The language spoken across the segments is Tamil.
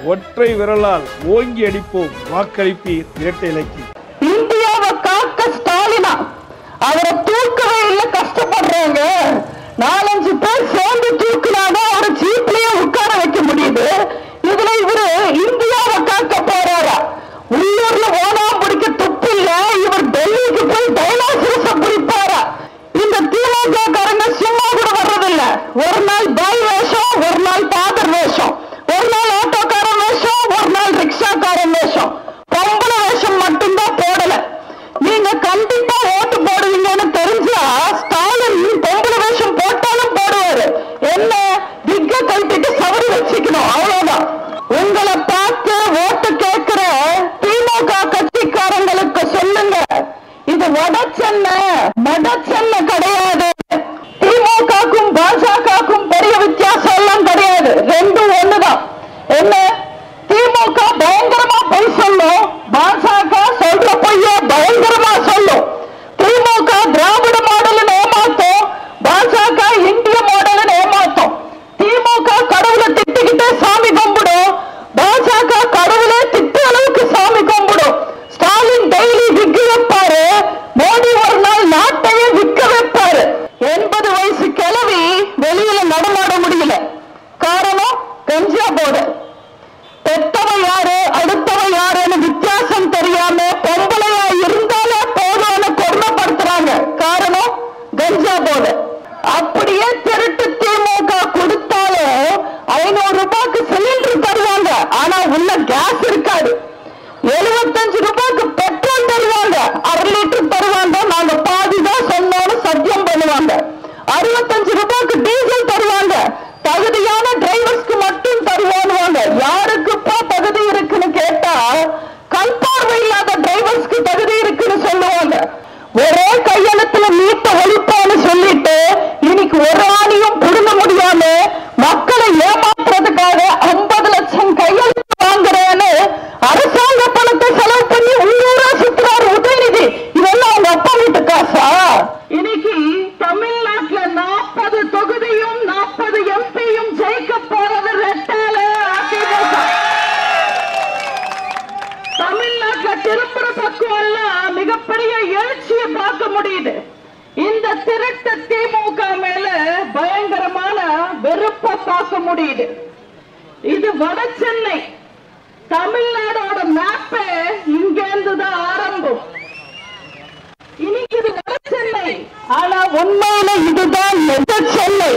ஒற்றை விரலால் ஓங்கி அடிப்போம் வாக்களிப்பீர் இரட்டை இலக்கி இந்தியாவை காக்க ஸ்டாலினா அவரை தூக்கவே இல்லை கஷ்டப்படுறாங்க நாலஞ்சு பேர் சேர்ந்து தூக்கினாதான் அவரை ஜீப்லயே உட்கார வைக்க முடியுது இதுல இவரு இந்தியாவை காக்க போறாரா உள்ளூர்ல ஓனாம் பிடிக்க துப்பு இல்ல இவர் டெல்லிக்கு போய் டைனாசிரஸ பிடிப்பாரா இந்த திமுக காரங்க சும்மா கூட வர்றதில்ல ஒரு நாள் பாய் வேஷம் ஒரு நாள் பாதர் வேஷம் ஒரு நாள் ஆட்டோக்காரன் வேஷம் ஒரு நாள் ரிக்ஷாக்காரன் வேஷம் பொம்பளை வேஷம் மட்டும்தான் போடல நீங்க கண்டிப்பா ஓட்டு போடுவீங்கன்னு தெரிஞ்சா ஸ்டாலின் பொம்பளை வேஷம் போட்டாலும் போடுவாரு என்ன திக்க கழட்டிட்டு சவரி வச்சுக்கணும் அவ்வளவுதான் உங்களை பார்த்து ஓட்டு கேட்கிற திமுக கட்சிக்காரங்களுக்கு சொல்லுங்க இது வட சென்னை மட சென்னை கிடையாது திமுகக்கும் பாஜகக்கும் பெரிய வித்தியாசம் எல்லாம் கிடையாது ரெண்டும் ஒண்ணுதான் என்ன திமுக பயங்கரமா பொய் சொல்லும் பாஜக சொல்ற பொய்ய பயங்கரமா சொல்லும் திமுக திராவிட மாடல் ஏமாத்தும் பாஜக இந்திய மாடல் ஏமாத்தும் திமுக கடவுளை திட்டிக்கிட்டே சாமி கும்பிடும் பாஜக கடவுளே திட்ட அளவுக்கு சாமி கும்பிடும் ஸ்டாலின் டெய்லி விக்கு வைப்பாரு மோடி ஒரு நாள் நாட்டையே விற்க வைப்பாரு எண்பது வயசு கிழவி வெளியில நடமாட முடியல காரணம் கஞ்சா போதை பெத்தவ யாரு அடுத்தவ யாருன்னு வித்தியாசம் தெரியாம பொம்பளையா இருந்தாலே போதும்னு கொடுமைப்படுத்துறாங்க காரணம் கஞ்சா போதை அப்படியே திருட்டு திமுக கொடுத்தாலும் ஐநூறு ரூபாய்க்கு சிலிண்டர் தருவாங்க ஆனா உள்ள கேஸ் இருக்காது எழுபத்தஞ்சு ரூபாய்க்கு பெட்ரோல் தருவாங்க அரை லிட்டர் தருவாங்க நாங்க பாதி தான் சொன்னோம்னு சத்தியம் பண்ணுவாங்க அறுபத்தஞ்சு ரூபாய்க்கு டீசல் தருவாங்க தகுதியான டிரைவர்ஸ்க்கு மட்டும் தருவானுவாங்க யாருக்குப்பா தகுதி இருக்குன்னு கேட்டா கண் பார்வை இல்லாத டிரைவர்ஸ்க்கு தகுதி இருக்குன்னு சொல்லுவாங்க ஒரே கையெழுத்துல மீட்ட ஒழிப்பான்னு சொல்லிட்டு இன்னைக்கு ஒரு ஆணியும் புடுங்க முடியாம மக்களை ஏமாத்துறதுக்காக ஐம்பது லட்சம் கையெழுத்து வாங்குறேன்னு அரசாங்க பணத்தை செலவு பண்ணி உள்ளூரா சுத்துறாரு உதயநிதி இதெல்லாம் அவங்க அப்பா வீட்டு காசா இன்னைக்கு தமிழ்நாட்டுல நாற்பது தொகுதியும் நாற்பது எம்பியும் ஜெயிக்க போறது ரெட்டால அதிமுக தமிழ்நாட்டுல திருப்புற பக்கம் எல்லாம் மிகப்பெரிய எழுச்சியை பார்க்க முடியுது இந்த திருட்டு திமுக மேல பயங்கரமான வெறுப்பை பார்க்க முடியுது இது வட சென்னை தமிழ்நாடோட மேப்பே இங்க இருந்து தான் ஆரம்பம் இன்னைக்கு இது வட சென்னை ஆனா உண்மையில இதுதான் நிஜ சென்னை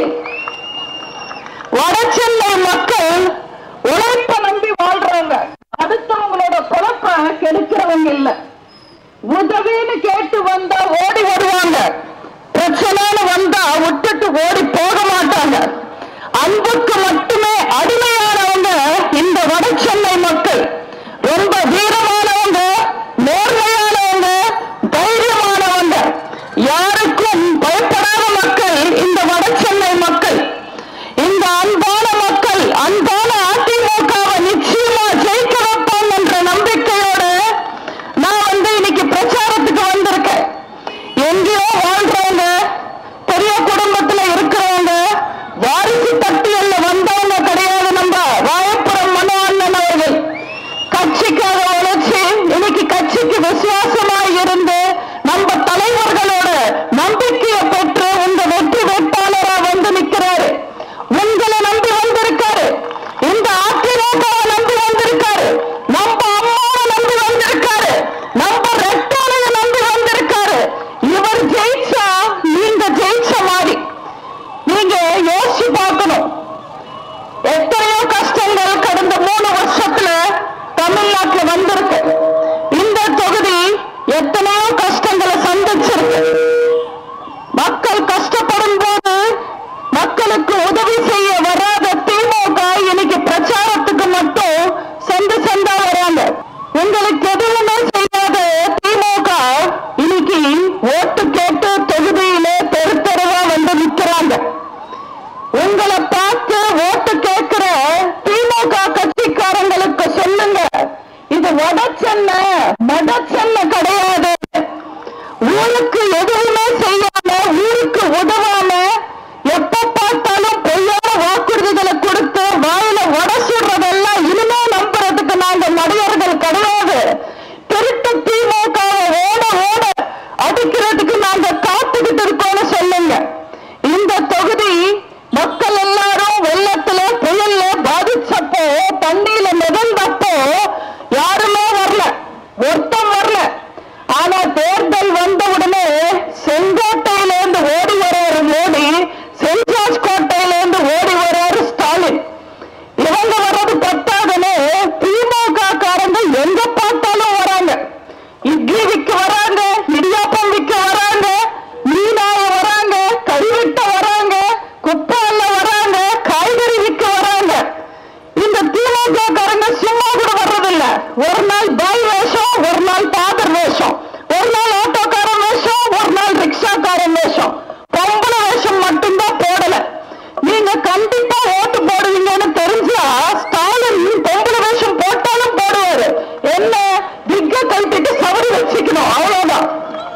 வட சென்னை மக்கள் உழைப்ப நம்பி வாழ்றாங்க அடுத்தவங்களோட பொழப்ப கெடுக்கிறவங்க இல்ல உதவின்னு கேட்டு வந்தா ஓடி வருவாங்க பிரச்சனைன்னு வந்தா விட்டுட்டு ஓடி போக மாட்டாங்க அன்புக்கு மட்டுமே அடிமையானவங்க இந்த வட சென்னை மக்கள் ரொம்ப வீரமானவங்க நேர்மையானவங்க தைரியமானவங்க யாருக்கும் பயப்படாத மக்கள் இந்த வட சென்னை மக்கள் இந்த அன்பான மக்கள் அன்பான அதிமுகவை நிச்சயமா ஜெயிக்க வைப்பாங்க என்ற நம்பிக்கையோடு நான் வந்து இன்னைக்கு பிரச்சாரத்துக்கு வந்திருக்கேன் எங்கேயோ வாழ்றவங்க பெரிய குடும்பத்துல இருக்கிறவங்க வாரிசு பட்டியல்ல வந்தவங்க கிடையாது நம்ம வாயப்புறம் மனோ அண்ணன் அவர்கள் கட்சிக்காக உழைச்சு இன்னைக்கு கட்சிக்கு விசுவாசமா இருந்து நம்ம தலைவர்களோட நம்பிக்கையை பெற்று உங்க வெற்றி வேட்பாளரா வந்து நிக்கிறாரு உங்களை நம்பி வந்திருக்காரு இந்த அதிமுகவை நம்பி வந்திருக்காரு நம்ம அம்மாவை நம்பி வந்திருக்காரு நம்ம ரெட்டாளைய நம்பி வந்திருக்காரு இவர் ஜெயிச்சா நீங்க ஜெயிச்ச மாதிரி நீங்க யோசிச்சு பார்க்கணும் எத்தனையோ கஷ்டங்கள் கடந்த மூணு வருஷத்துல தமிழ்நாட்டுல வந்திருக்கு இந்த தொகுதி எத்தனையோ கஷ்டங்களை சந்திச்சிருக்கு மக்கள் கஷ்டப்படும் போது மக்களுக்கு உதவி செய்ய வராத திமுக இன்னைக்கு பிரச்சாரத்துக்கு மட்டும் சென்று சென்றா வராங்க உங்களுக்கு எதுவுமே செய்யாத திமுக இன்னைக்கு ஓட்டு கேட்டு தொகுதியில தெரு தெருவா வந்து நிக்கிறாங்க உங்களை பார்த்து ஓட்டு கேட்கிற திமுக கட்சிக்காரங்களுக்கு சொல்லுங்க இது வட சென்னை மட சென்னை கிடையாது ஊருக்கு எதுவுமே செய்யாம ஊருக்கு உதவாம எப்ப பார்த்தாலும் பொய்யான எங்க பார்த்தாலும் வராங்க இட்லி விற்க வராங்க இடியாப்பம் விற்க வராங்க மீனாய வராங்க கறிவிட்ட வராங்க குப்பால வராங்க காய்கறி விற்க வராங்க இந்த திமுக காரங்க சும்மா கூட வர்றதில்ல ஒரு நாள் பாய் வேஷம் ஒரு நாள் பாதர் வேஷம் ஒரு நாள் ஆட்டோக்காரன் வேஷம் ஒரு நாள் ரிக்ஷாக்காரன் வேஷம் பொம்பளை வேஷம் மட்டும்தான் போடல நீங்க கண்டிப்பா ஓட்டு போடுவீங்கன்னு தெரிஞ்சா ஸ்டாலின் பொம்பளை வேஷம் போட்டாலும் போடுவாரு என்ன திக்க கழட்டிட்டு சவரி வச்சுக்கணும் அவ்வளவுதான்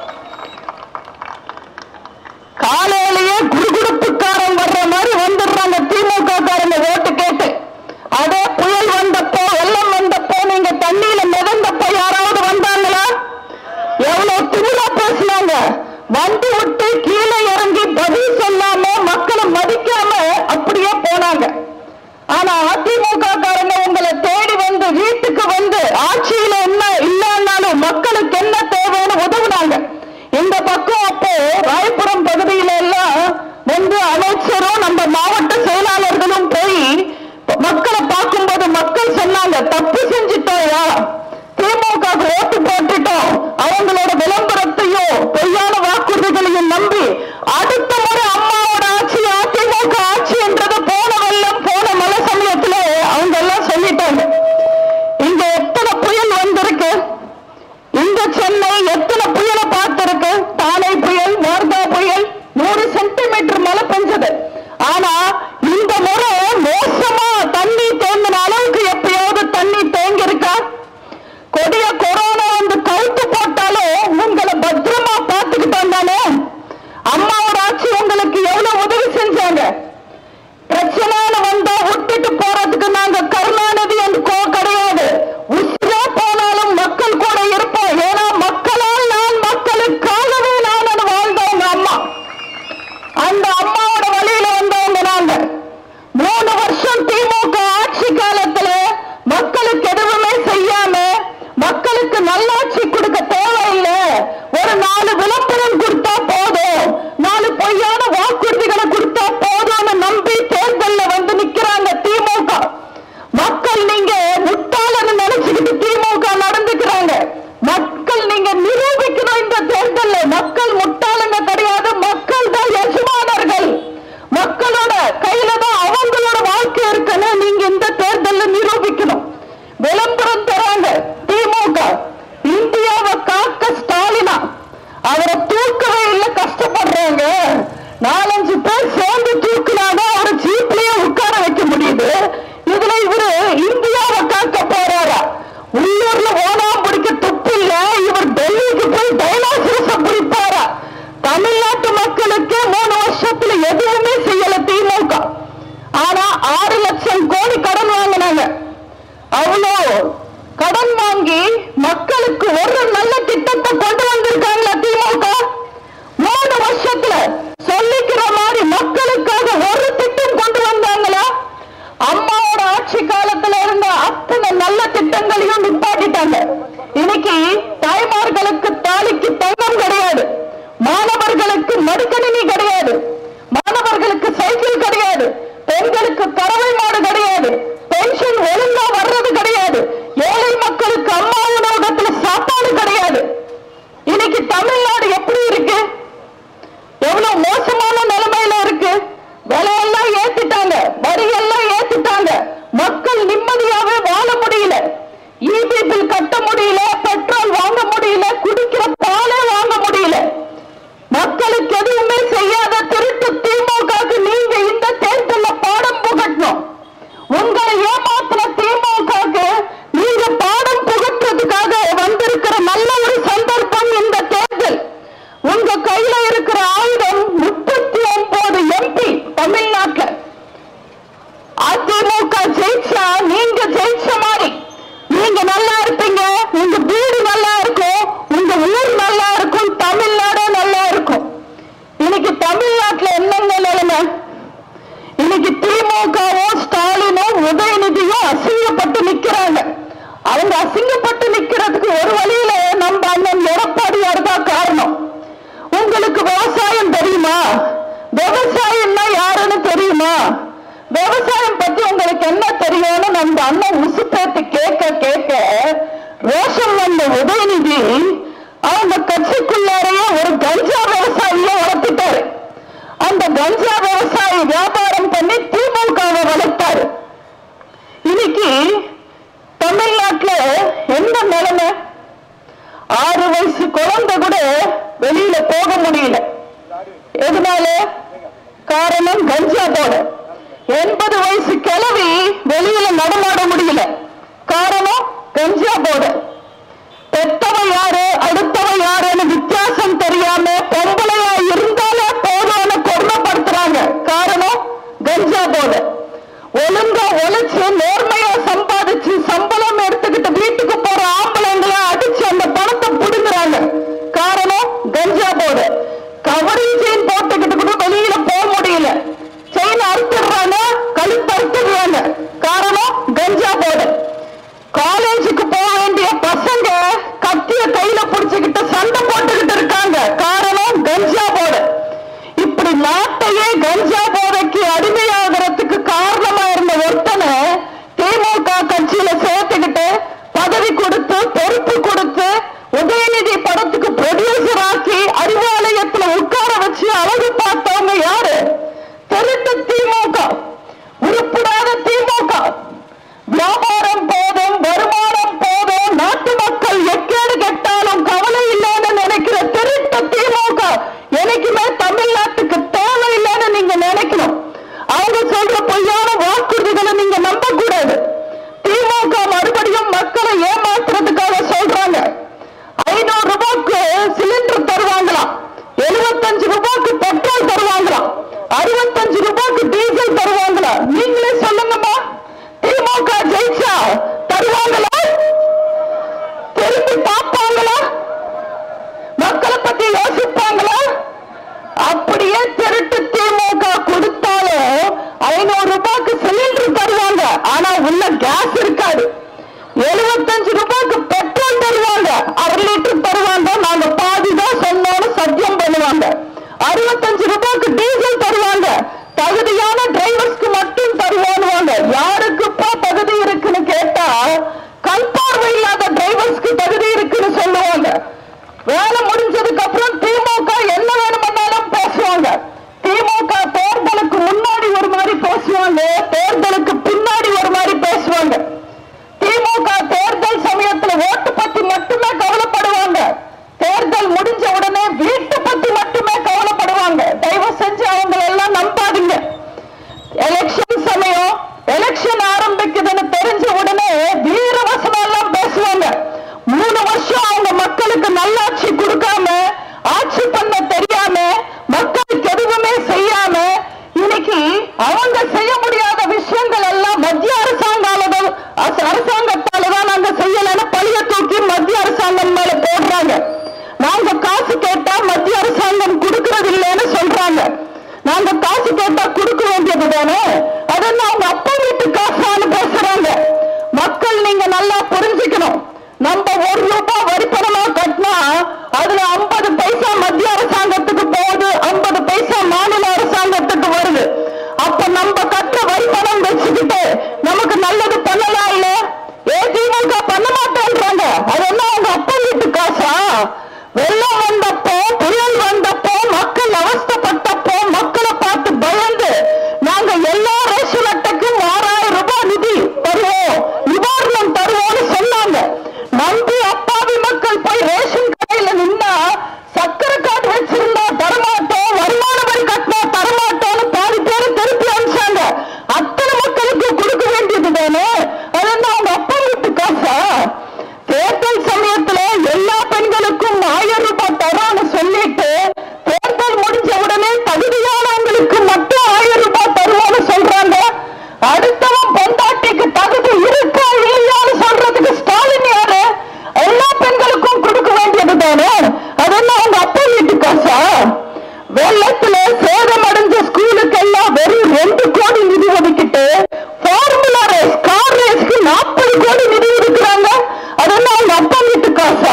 காலையிலேயே குடுகுடுப்புக்காரன் வர்ற மாதிரி வந்துடுறாங்க திமுக காரங்க ஓட்டு கேட்டு அதே புயல் வந்தப்போ வெள்ளம் வந்தப்போ நீங்க தண்ணியில மிதந்தப்போ யாராவது வந்தாங்களா எவ்வளவு திமிரா பேசினாங்க வந்து விட்டு கீழே இறங்கி பதில் சொல்லாம மக்களை மதிக்காம அப்படியே போனாங்க ஆனா அதிமுக காரங்க உங்களை தேடி வந்து வீட்டுக்கு வந்து ஆட்சியில என்ன இல்லைன்னாலும் மக்களுக்கு என்ன தேவைன்னு உதவுனாங்க இந்த பக்கம் அப்போ ராயபுரம் பகுதியில எல்லாம் வந்து அமைச்சரும் நம்ம மாவட்ட செயலாளர்களும் போய் மக்களை பார்க்கும்போது மக்கள் சொன்னாங்க தப்பு செஞ்சுட்டோயா திமுக ஓட்டு போட்டுட்டோம் அவங்களோட விளம்பரத்தையும் பொய்யான வாக்குறுதிகளையும் நம்பி அடுத்த முறை அம்மாவோட ஆட்சி அதிமுக ஆட்சி என்றது போன வெள்ளம் போன மழை சமயத்துல அவங்க எல்லாம் சொல்லிட்டாங்க இங்க எத்தனை புயல் வந்திருக்கு இந்த சென்னை எத்தனை புயலை பார்த்திருக்கு தானே புயல் வார்தா புயல் நூறு சென்டிமீட்டர் மழை பெஞ்சது ஆனா இந்த முறை மோசமா தண்ணி தேங்கின அளவுக்கு எப்பயாவது தண்ணி தேங்கி இருக்கா கொடிய கொரோனா வந்து கவுத்து போட்டாலும் உங்களை பத்திரமா பார்த்துக்கிட்டோம் தானே அம்மாவோட ஆட்சி உங்களுக்கு எவ்வளவு உதவி செஞ்சாங்க பிரச்சனைன்னு வந்தா விட்டுட்டு போறதுக்கு நாங்க கருணாநிதி என்று கோ கிடையாது உசுரா போனாலும் மக்கள் கூட இருப்போம் ஏன்னா மக்களால் நான் மக்களுக்காகவே நான் வாழ்ந்தவங்க அம்மா அந்த அம்மாவோட வழியில வந்தவங்க நாங்க மூணு வருஷம் திமுக ஆட்சி காலத்துல மக்களுக்கு எதுவுமே செய்யாம மக்களுக்கு நல்லாட்சி கொடுக்க தேவையில்லை ஒரு நாலு விளம்பரம் கொடுத்தா போதும் நாலு பொய்யான வாக்குறுதிகளை கொடுத்தா போதும்னு நம்பி தேர்தல்ல வந்து நிக்கிறாங்க திமுக மக்கள் நீங்க முட்டாளன்னு நினைச்சுக்கிட்டு திமுக நடந்துக்கிறாங்க மக்கள் நீங்க நிரூபிக்கணும் இந்த தேர்தல்ல மக்கள் முட்டாளுங்க கிடையாது மக்கள் தான் எஜமானர்கள் மக்களோட கையில தான் அவங்களோட வாழ்க்கை இருக்குன்னு நீங்க இந்த தேர்தல்ல நிரூபிக்கணும் விளம்பரம் தராங்க திமுக இந்தியாவை காக்க ஸ்டாலினா அவரை தூக்கவே இல்லை கஷ்டப்படுறாங்க நாலஞ்சு பேர் சேர்ந்து தூக்கினாதான் அவரை ஜீப்லயே உட்கார வைக்க முடியுது இதுல இவரு இந்தியாவை காக்க போறாரா உள்ளூர்ல ஓனாம் பிடிக்க துப்பு இல்ல இவர் டெல்லிக்கு போய் டைனாசிரஸ பிடிப்பாரா தமிழ்நாட்டு மக்களுக்கு மூணு வருஷத்துல எதுவுமே செய்யல திமுக ஆனா ஆறு லட்சம் கோடி கடன் வாங்கினாங்க அவ்வளோ கடன் வாங்கி மக்களுக்கு ஒரு நல்ல திட்டத்தை கொண்டு வந்திருக்காங்களா திமுக மூணு வருஷத்துல சொல்லிக்கிற மாதிரி மக்களுக்காக ஒரு திட்டம் கொண்டு வந்தாங்களா அம்மாவோட ஆட்சி காலத்துல இருந்த அத்தனை நல்ல திட்டங்களையும் நிப்பாட்டிட்டாங்க இன்னைக்கு தாய்மார்களுக்கு தாலிக்கு தங்கம் கிடையாது மாணவர்களுக்கு மடிக்கணினி கிடையாது மாணவர்களுக்கு சைக்கிள் கிடையாது பெண்களுக்கு கறவை மாடு கிடையாது பென்ஷன் ஒழுங்கா வர்றது கிடையாது ஏழை மக்களுக்கு அம்மா உணவகத்துல சாப்பாடு கிடையாது இன்னைக்கு தமிழ்நாடு எப்படி இருக்கு எவ்வளவு மோசமான நிலைமையில இருக்கு விலையெல்லாம் ஏத்திட்டாங்க வரியெல்லாம் ஏத்திட்டாங்க மக்கள் நிம்மதியாவே வாழ முடியல ஈபி பில் கட்ட முடியல பெட்ரோல் வாங்க முடியல குடிக்கிற பாலே வாங்க முடியல மக்களுக்கு எதுவுமே செய்யாத திருட்டு திமுகவுக்கு நீங்க இந்த தேர்தல்ல பாடம் புகட்டணும் உங்களை ஏமாத்தின திமுகவுக்கு நீங்க பாடம் புகட்டுறதுக்காக வந்திருக்கிற நல்ல ஒரு சந்தர்ப்பம் இந்த தேர்தல் உங்க கையில இருக்கிற ஆயுதம் முப்பத்தி ஒன்பது எம்பி தமிழ்நாட்டுல அதிமுக ஜெயிச்சா நீங்க ஜெயிச்ச மாதிரி நீங்க நல்லா இருப்பீங்க உங்க வீடு நல்லா இருக்கும் உங்க ஊர் நல்லா இருக்கும் தமிழ்நாடு நல்லா இருக்கும் இன்னைக்கு தமிழ்நாட்டுல என்னங்க நிலைமை இன்னைக்கு திமுகவும் ஸ்டாலினும் உதயநிதியும் அசிங்கப்பட்டு நிக்கிறாங்க அவங்க அசிங்கப்பட்டு நிக்கிறதுக்கு ஒரு வழியில நம்ம அண்ணன் எடப்பாடியார் தான் காரணம் உங்களுக்கு விவசாயம் தெரியுமா விவசாயம்னா யாருன்னு தெரியுமா விவசாயம் பத்தி உங்களுக்கு என்ன தெரியும்னு நம்ம அண்ணன் உசுப்பேத்து கேட்க கேட்க சொல்லி அவங்க கட்சிக்குள்ளாரையே ஒரு கஞ்சா விவசாயிய வளர்த்துட்டாரு அந்த கஞ்சா விவசாயி வியாபாரம் பண்ணி திமுகவை வளர்த்தாரு இன்னைக்கு தமிழ்நாட்டுல என்ன நிலைமை ஆறு வயசு குழந்தை கூட வெளியில போக முடியல எதனால காரணம் கஞ்சா போட எண்பது வயசு கிழவி வெளியில நடமாட முடியல காரணம் கஞ்சா போட பெத்தவ யாரு அடுத்தவ யாருன்னு வித்தியாசம் தெரியாம பொம்பளையா இருந்தாலே போதும்னு கொடுமைப்படுத்துறாங்க காரணம் கஞ்சா போட ஒழுங்கா ஒழிச்சு நேர்மையா சம்பாதிச்சு சம்பளம் எடுத்துக்கிட்டு வீட்டுக்கு போற ஆம்பளைங்களை அடிச்சு அந்த பணத்தை புடுங்குறாங்க காரணம் கஞ்சா போட கவரிங் செயின் போட்டுக்கிட்டு கூட வெளியில போக முடியல செயின் அறுத்துடுறாங்க கழுத்து அறுத்துடுறாங்க காரணம் கஞ்சா போட காலேஜுக்கு போக வேண்டிய பசங்க கத்திய கையில புடிச்சுக்கிட்டு சண்டை போட்டுக்கிட்டு இருக்காங்க காரணம் கஞ்சா போட இப்படி நாட்டையே கஞ்சா போதைக்கு அடிமையாகிறதுக்கு காரணமா இருந்த ஒருத்தனை திமுக கட்சியில சேர்த்துக்கிட்டு பதவி கொடுத்து பொறுப்பு கொடுத்து உதயநிதி படத்துக்கு ப்ரொடியூசர் ஆக்கி அறிவாலயத்துல உட்கார வச்சு அழகு பார்த்தவங்க யாரு திருட்டு திமுக உருப்படாத திமுக வியாபாரம் போதும் வருமானம் போதும் நாட்டு மக்கள் எக்கேடு கெட்டாலும் கவலை இல்லைன்னு நினைக்கிற திருட்ட திமுக என்னைக்குமே தமிழ்நாட்டுக்கு தேவையில்லைன்னு நீங்க நினைக்கணும் அவங்க சொல்ற பொய்யான வாக்குறுதிகளை நீங்க நம்ப கூடாது திமுக மறுபடியும் மக்களை ஏமாத்துறதுக்காக சொல்றாங்க ஐநூறு ரூபாய்க்கு சிலிண்டர் தருவாங்களாம் எழுபத்தஞ்சு ரூபாய்க்கு பெட்ரோல் தருவாங்களாம் அறுபத்தஞ்சு ரூபாய்க்கு டீசல் தருவாங்களா நீங்களே சொல்லுங்கம்மா திமுக ஜெயிச்சா தருவாங்களா திரும்பி பார்ப்பாங்களா மக்களை பத்தி யோசிப்பாங்களா அப்படியே திருட்டு திமுக கொடுத்தாலும் ஐநூறு ரூபாய்க்கு சிலிண்டர் தருவாங்க ஆனா உள்ள கேஸ் இருக்காது எழுபத்தஞ்சு ரூபாய்க்கு பெட்ரோல் தருவாங்க அரை லிட்டர் தருவாங்க நாங்க பாதி தான் சொன்னோம்னு சத்தியம் பண்ணுவாங்க அறுபத்தஞ்சு ரூபாய்க்கு டீசல் தருவாங்க தகுதியான டிரைவர்ஸ்க்கு மட்டும் தருவாங்க யாருக்குப்பா தகுதி இருக்குன்னு கேட்டா கல்பார்வை இல்லாத டிரைவர்ஸ்க்கு தகுதி இருக்குன்னு சொல்லுவாங்க வேலை முடிஞ்சதுக்கு அப்புறம் திமுக என்ன வேணுமென்னாலும் பேசுவாங்க திமுக தேர்தலுக்கு முன்னாடி ஒரு மாதிரி பேசுவாங்க தேர்தலுக்கு பின்னாடி ஒரு மாதிரி பேசுவாங்க திமுக தேர்தல் சமயத்துல ஓட்டு பத்தி மட்டுமே கவலைப்படுவாங்க தேர்தல் முடிஞ்ச உடனே வீட்டு பத்தி மட்டுமே கவலைப்படுவாங்க தயவு செஞ்சு அவங்க எல்லாம் நம்பாதீங்க எலெக்ஷன் சமயம் எலெக்ஷன் ஆரம்பிக்குதுன்னு தெரிஞ்ச உடனே வீரவசனம் எல்லாம் பேசுவாங்க மூணு வருஷம் அவங்க மக்களுக்கு நல்லாட்சி கொடுக்காம ஆட்சி பண்ண தெரியாம மக்களுக்கு எதுவுமே செய்யாம இன்னைக்கு அவங்க செய்ய முடியாத விஷயங்கள் எல்லாம் மத்திய அரசாங்கால அரசாங்கத்தால தான் நாங்க செய்யலன்னு பழிய தூக்கி மத்திய அரசாங்கம் மேல போடுறாங்க நாங்க காசு கேட்டா மத்திய அரசாங்கம் கொடுக்கறது இல்லைன்னு சொல்றாங்க நாங்க காசு கேட்டா கொடுக்க வேண்டியது தானே அதெல்லாம் அவங்க அப்பா வீட்டு காசான்னு பேசுறாங்க மக்கள் நீங்க நல்லா புரிஞ்சுக்கணும் நம்ம ஒரு ரூபாய் வரி பணமா கட்டினா அதுல ஐம்பது பைசா மத்திய அரசாங்கத்துக்கு போகுது ஐம்பது பைசா மாநில அரசாங்கத்துக்கு வருது அப்ப நம்ம கட்டுற வரி பணம் வச்சுக்கிட்டு நமக்கு நல்லது பண்ணலாம் இல்ல ஏ திமுக பண்ண மாட்டேன்றாங்க அதெல்லாம் அவங்க அப்பா வீட்டு காசா வெள்ளம் வந்தப்போ புயல் வந்தப்போ மக்கள் அவஸ்தைப்பட்டப்போ மக்களை பார்த்து பயந்து நாங்க எல்லா ரேஷன் அட்டைக்கும் ஆறாயிரம் ரூபாய் நிதி தருவோம் நிவாரணம் தருவோம்னு சொன்னாங்க நம்பி அப்பாவி மக்கள் போய் ரேஷன் கடையில நின்னா சக்கரை கார்டு வச்சிருந்தா தரமாட்டோம் வருமான வரி கட்டினா தரமாட்டோம்னு பாதி பேர் திருப்பி அனுப்பிச்சாங்க அத்தனை மக்களுக்கு கொடுக்க வேண்டியது தானே அது என்ன அவங்க அப்பா வீட்டு காசா தேர்தல் சமயத்துல எல்லா பெண்களுக்கும் ஆயிரம் ரூபாய் தரோம்னு சொல்லிட்டு தேர்தல் முடிஞ்ச உடனே தகுதியானவங்களுக்கு மட்டும் ஆயிரம் ரூபாய் தருவோம்னு சொல்றாங்க அடுத்தவன் பொண்டாட்டிக்கு தகுதி இருக்கா இல்லையான்னு சொல்றதுக்கு ஸ்டாலின் யாரு எல்லா பெண்களுக்கும் கொடுக்க வேண்டியது தானே அதெல்லாம் அவங்க அப்பா வீட்டு காசா வெள்ளத்துல சேதமடைஞ்ச ஸ்கூலுக்கு எல்லாம் வெறும் ரெண்டு கோடி நிதி ஒதுக்கிட்டு ஃபார்முலா ரேஸ் கார் ரேஸ்க்கு நாற்பது கோடி நிதி ஒதுக்குறாங்க அதெல்லாம் அவங்க அப்பா வீட்டு காசா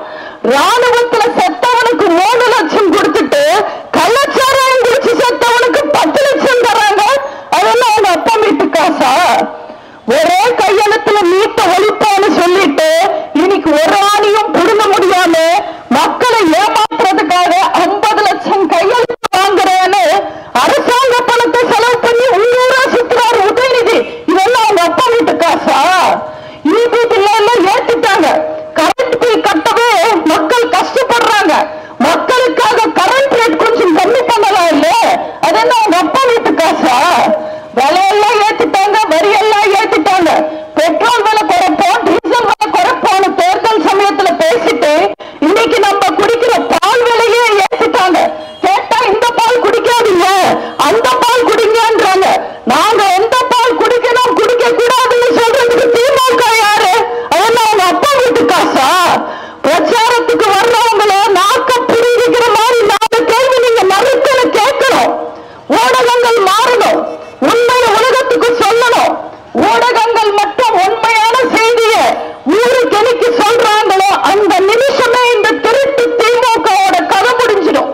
ராணுவத்துல செத்தவனுக்கு மூணு லட்சம் கொடுத்துட்டு கள்ளச்சாராயம் குடிச்சு செத்தவனுக்கு பத்து லட்சம் தராங்க அதெல்லாம் அவங்க அப்பா வீட்டு காசா ஒரே கையெழுத்துல நீட்ட ஒழிப்பான்னு சொல்லிட்டு இன்னைக்கு ஒரு ஆணியும் புடுங்க முடியாம மக்களை ஏமாத்துறதுக்காக ஐம்பது லட்சம் கையெழுத்து வாங்குறேன்னு அரசாங்க பணத்தை செலவு பண்ணி உள்ளூரா சுத்துறாரு உதயநிதி இதெல்லாம் அவங்க அப்பா வீட்டு காசா ஈபி பில் எல்லாம் ஏத்திட்டாங்க கரண்ட் பில் கட்டவே மக்கள் கஷ்டப்படுறாங்க மக்களுக்காக கரண்ட் ரேட் கொஞ்சம் கம்மி பண்ணலாம் இல்ல அது என்ன அவங்க அப்பா வீட்டு காசா விலையெல்லாம் ஏத்திட்டாங்க வரியெல்லாம் ஏத்திட்டாங்க பெட்ரோல் விலை குறைப்போம் டீசல் விலை குறைப்போம்னு தேர்தல் சமயத்துல பேசிட்டு இன்னைக்கு நம்ம குடிக்கிற பால் விலையே ஏத்திட்டாங்க கேட்டா இந்த பால் குடிக்காதீங்க அந்த பால் குடிங்கன்றாங்க நாங்க எந்த பால் குடிக்கணும் குடிக்க கூடாதுன்னு சொல்றதுக்கு திமுக யாரு அதெல்லாம் அவங்க அப்பா வீட்டு காசா பிரச்சாரத்துக்கு வர்றவங்கள நாக்க புரிவிக்கிற மாதிரி நாலு கேள்வி நீங்க மறுக்கல கேட்கணும் ஊடகங்கள் மாறணும் உண்மையை உலகத்துக்கு சொல்லணும் ஊடகங்கள் மட்டும் உண்மையான செய்தியை ஊருக்கு எனக்கு சொல்றாங்களோ அந்த நிமிஷமே இந்த திருட்டு திமுகவோட கதை முடிஞ்சிடும்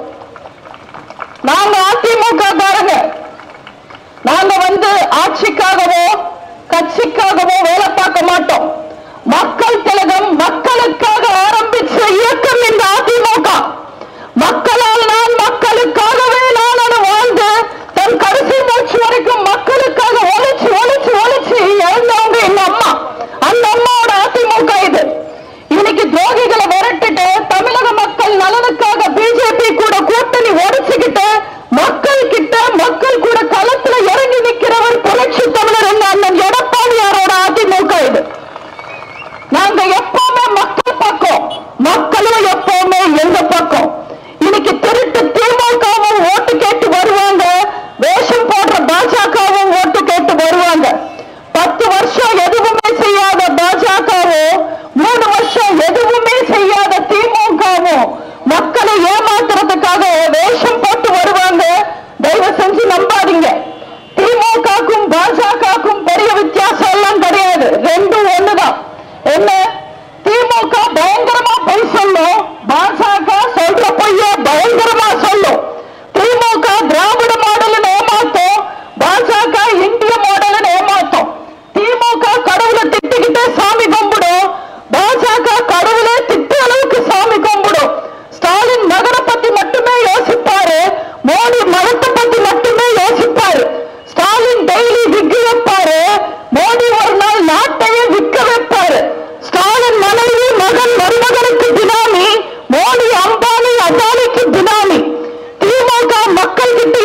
நாங்க அதிமுக காரங்க நாங்க வந்து ஆட்சிக்காகவோ கட்சிக்காகவோ வேலை பார்க்க மாட்டோம் மக்கள் திலகம் மக்களுக்காக ஆரம்பிச்ச இயக்கம் இந்த அதிமுக மக்களால் நான் மக்களுக்காகவே நான் வாழ்ந்து தன் கடைசி மூச்சு வரைக்கும் மக்களுக்காக ஒழிச்சு ஒழிச்சு ஒழிச்சு இழந்தவங்க எங்க அம்மா அந்த அம்மாவோட அதிமுக இது இன்னைக்கு துரோகிகளை விரட்டிட்டு தமிழக மக்கள் நலனுக்காக பிஜேபி கூட கூட்டணி உடைச்சுக்கிட்டு மக்கள் கிட்ட மக்கள் கூட களத்துல இறங்கி நிக்கிறவர் புரட்சி தமிழர் எங்க அண்ணன் எடப்பாடியாரோட அதிமுக இது நாங்க எப்பவுமே மக்கள் பக்கம் மக்களும் எப்பவுமே எங்க பக்கம் இன்னைக்கு திருட்டு திமுகவும் ஓட்டு கேட்டு வருவாங்க வேஷம் போடுற பாஜகவும் ஓட்டு கேட்டு வருவாங்க பத்து வருஷம் எதுவுமே செய்யாத பாஜகவும் மூணு வருஷம் எதுவுமே செய்யாத திமுகவும் மக்களை ஏமாத்துறதுக்காக வேஷம் போட்டு வருவாங்க தயவு செஞ்சு நம்பாதீங்க திமுகக்கும் பாஜகவுக்கும் பெரிய வித்தியாசம் எல்லாம் கிடையாது ரெண்டும் ஒண்ணுதான் என்ன திமுக பயங்கரமா பொய் சொல்லும் பாஜக சொல்ற பொய்ய பயங்கரமா சொல்லும் திமுக திராவிட மாடல் ஏமாத்தும் பாஜக இந்திய மாடல் ஏமாத்தும் திமுக கடவுளை திட்டிக்கிட்டே சாமி கும்பிடும் பாஜக கடவுளே திட்டு அளவுக்கு சாமி கும்பிடும் ஸ்டாலின் நகரை பத்தி மட்டுமே யோசிப்பாரு மோடி மதத்தை பத்தி மட்டுமே யோசிப்பாரு ஸ்டாலின் டெய்லி விக்கு வைப்பாரு மோடி ஒரு நாள் நாட்டையே விற்க வைப்பாரு ஸ்டாலின் மனைவி மகன் மருமகனுக்கு பினாமி மோடி அம்பானி அதானிக்கு பினாமி திமுக மக்கள் கிட்ட